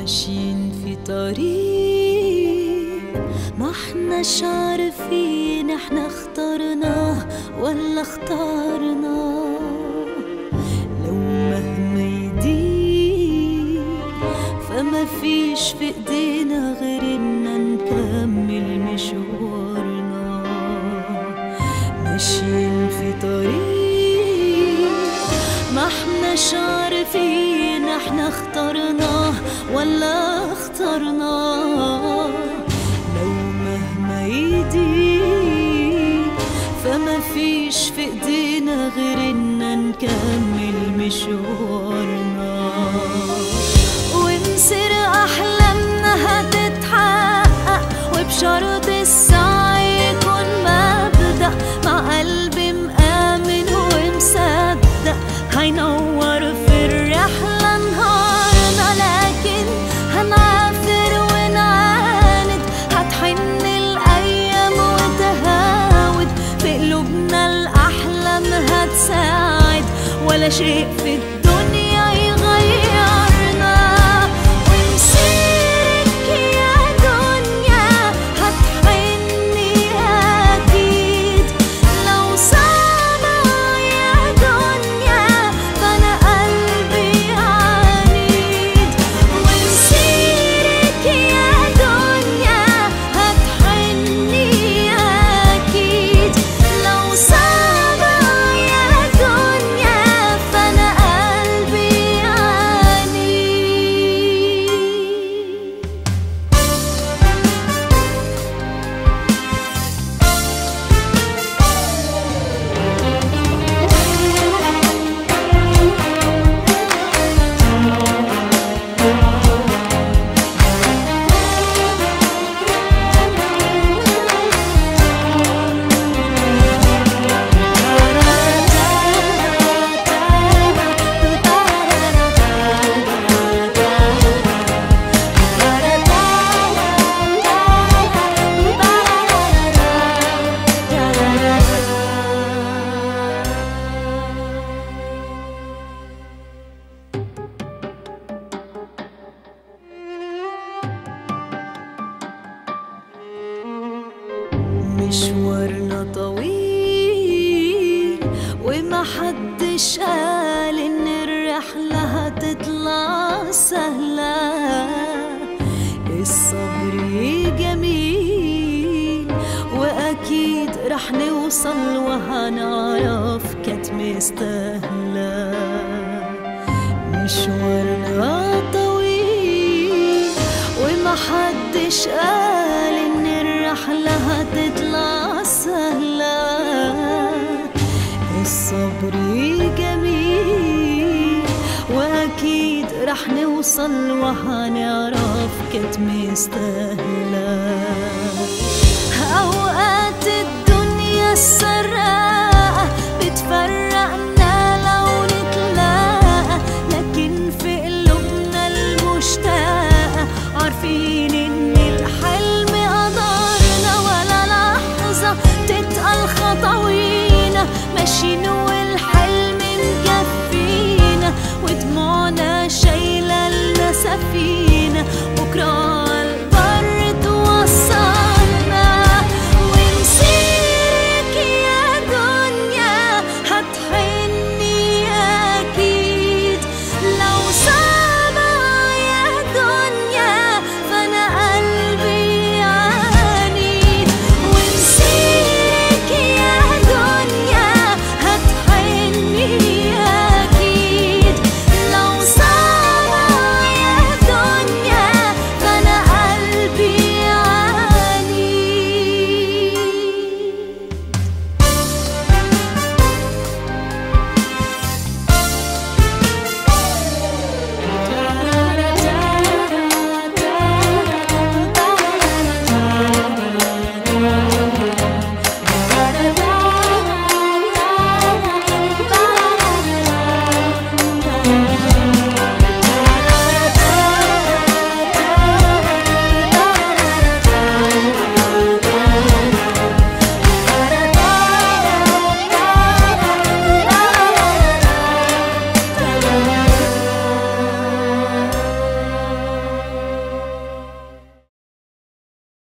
ماشيين في طريق ما احناش عارفين احنا اخترناه ولا اخترناه لو مهما يضيق فما فيش في ايدينا غير ان نكمل مشوارنا ماشيين في طريق ما احناش عارفين احنا اخترناه ولا اخترناه لو مهما يضيق فما فيش في ايدينا غير ان نكمل مشوارنا ونصير احلامنا هتتحقق وبشرط السعي يكون مبدأ مع قلبي مآمن ومصدق هينور في الرحلة نهارنا لكن هنعافر ونعاند هتحن الأيام وتهاود في قلوبنا الأحلام هتساعد ولا شيء في الدنيا يغيرنا ومسيرك يا دنيا هتحني أكيد لو سما يا دنيا فأنا قلبي عنيد ومسيرك يا دنيا هتحني أكيد لو سما يا دنيا فأنا قلبي عنيد مشوارنا طويل وما حدش قال ان الرحلة هتطلع سهلة الصبر جميل واكيد رح نوصل وهنعرف كانت مستاهلة مشوارنا طويل وما حدش قال ان الرحلة هتطلع سهلة الصبر جميل واكيد رح نوصل وهنعرف كانت مستاهلة